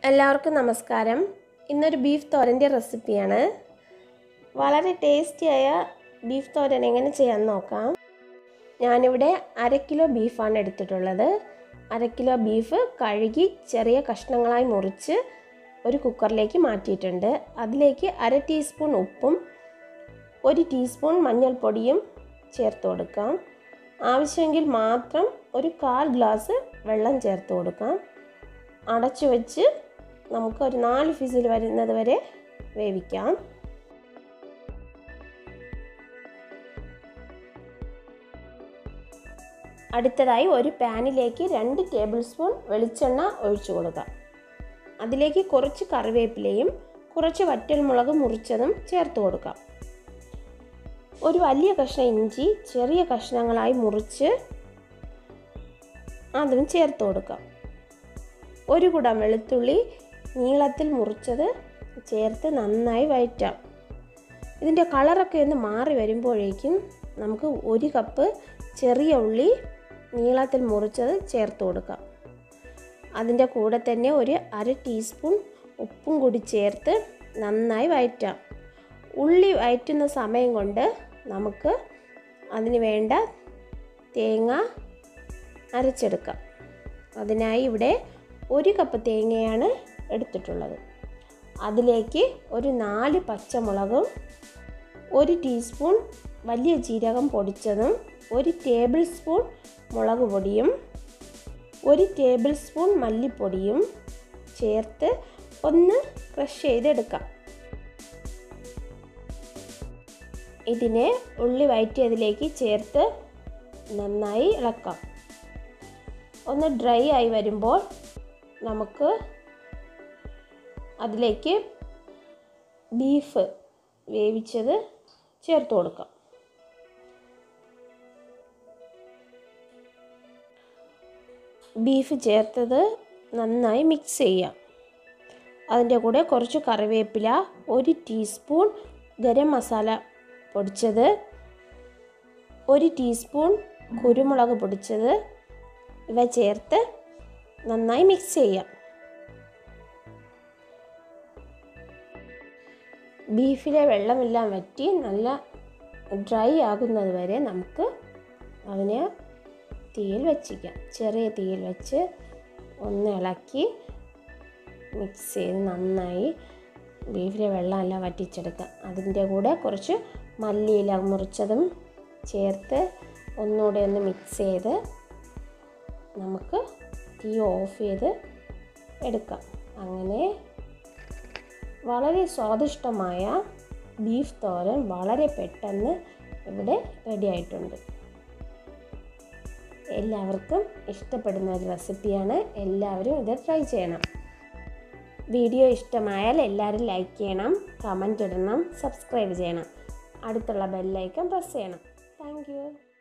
എല്ലാവർക്കും നമസ്കാരം ഇന്നൊരു ബീഫ് തോരൻ്റെ റെസിപ്പിയാണ് വളരെ ടേസ്റ്റിയായ ബീഫ് തോരൻ എങ്ങനെ ചെയ്യാൻ നോക്കാം ഞാനിവിടെ അര കിലോ ബീഫാണ് എടുത്തിട്ടുള്ളത് അര കിലോ ബീഫ് കഴുകി ചെറിയ കഷ്ണങ്ങളായി മുറിച്ച് ഒരു കുക്കറിലേക്ക് മാറ്റിയിട്ടുണ്ട് അതിലേക്ക് അര ടീസ്പൂൺ ഉപ്പും ഒരു ടീസ്പൂൺ മഞ്ഞൾപ്പൊടിയും ചേർത്ത് കൊടുക്കാം ആവശ്യമെങ്കിൽ മാത്രം ഒരു കാൽ ഗ്ലാസ് വെള്ളം ചേർത്ത് കൊടുക്കാം അടച്ചു വെച്ച് നമുക്ക് ഒരു നാല് ഫിസിൽ വരുന്നത് വരെ വേവിക്കാം അടുത്തതായി ഒരു പാനിലേക്ക് രണ്ട് ടേബിൾ സ്പൂൺ വെളിച്ചെണ്ണ ഒഴിച്ചു കൊടുക്കാം അതിലേക്ക് കുറച്ച് കറിവേപ്പിലയും കുറച്ച് വറ്റൽമുളക് മുറിച്ചതും ചേർത്ത് കൊടുക്കാം ഒരു വലിയ കഷ്ണം ഇഞ്ചി ചെറിയ കഷ്ണങ്ങളായി മുറിച്ച് അതും ചേർത്ത് കൊടുക്കാം ഒരു കുടം വെളുത്തുള്ളി നീളത്തിൽ മുറിച്ചത് ചേർത്ത് നന്നായി വഴറ്റാം ഇതിൻ്റെ കളറൊക്കെ ഒന്ന് മാറി വരുമ്പോഴേക്കും നമുക്ക് ഒരു കപ്പ് ചെറിയ ഉള്ളി നീളത്തിൽ മുറിച്ചത് ചേർത്ത് കൊടുക്കാം അതിൻ്റെ കൂടെ തന്നെ ഒരു അര ടീസ്പൂൺ ഉപ്പും കൂടി ചേർത്ത് നന്നായി വഴറ്റാം ഉള്ളി വഴറ്റുന്ന സമയം കൊണ്ട് നമുക്ക് അതിന് വേണ്ട തേങ്ങ അരച്ചെടുക്കാം അതിനായി ഇവിടെ ഒരു കപ്പ് തേങ്ങയാണ് എടുത്തിട്ടുള്ളത് അതിലേക്ക് ഒരു നാല് പച്ചമുളകും ഒരു ടീസ്പൂൺ വലിയ ജീരകം പൊടിച്ചതും ഒരു ടേബിൾ സ്പൂൺ മുളക് പൊടിയും ഒരു ടേബിൾ സ്പൂൺ മല്ലിപ്പൊടിയും ചേർത്ത് ഒന്ന് ക്രഷ് ചെയ്തെടുക്കാം ഇതിനെ ഉള്ളി വയറ്റിയതിലേക്ക് ചേർത്ത് നന്നായി ഇളക്കാം ഒന്ന് ഡ്രൈ ആയി വരുമ്പോൾ നമുക്ക് അതിലേക്ക് ബീഫ് വേവിച്ചത് ചേർത്ത് കൊടുക്കാം ബീഫ് ചേർത്തത് നന്നായി മിക്സ് ചെയ്യാം അതിൻ്റെ കൂടെ കുറച്ച് കറിവേപ്പില ഒരു ടീസ്പൂൺ ഗരം മസാല പൊടിച്ചത് ഒരു ടീസ്പൂൺ കുരുമുളക് പൊടിച്ചത് ഇവ ചേർത്ത് നന്നായി മിക്സ് ചെയ്യാം ബീഫിലെ വെള്ളമെല്ലാം വറ്റി നല്ല ഡ്രൈ ആകുന്നത് വരെ നമുക്ക് അതിനെ തീയിൽ വച്ചിക്കാം ചെറിയ തീയിൽ വെച്ച് ഒന്ന് ഇളക്കി മിക്സ് ചെയ്ത് നന്നായി ബീഫിലെ വെള്ളമെല്ലാം വറ്റിച്ചെടുക്കാം അതിൻ്റെ കൂടെ കുറച്ച് മല്ലിയില മുറിച്ചതും ചേർത്ത് ഒന്നുകൂടെ ഒന്ന് മിക്സ് ചെയ്ത് നമുക്ക് തീ ഓഫ് ചെയ്ത് എടുക്കാം അങ്ങനെ വളരെ സ്വാദിഷ്ടമായ ബീഫ് തോരൻ വളരെ പെട്ടെന്ന് ഇവിടെ റെഡി ആയിട്ടുണ്ട് എല്ലാവർക്കും ഇഷ്ടപ്പെടുന്ന ഒരു റെസിപ്പിയാണ് എല്ലാവരും ഇത് ട്രൈ ചെയ്യണം വീഡിയോ ഇഷ്ടമായാൽ എല്ലാവരും ലൈക്ക് ചെയ്യണം കമൻറ്റ് ഇടണം സബ്സ്ക്രൈബ് ചെയ്യണം അടുത്തുള്ള ബെല്ലൈക്കൺ പ്രസ് ചെയ്യണം താങ്ക്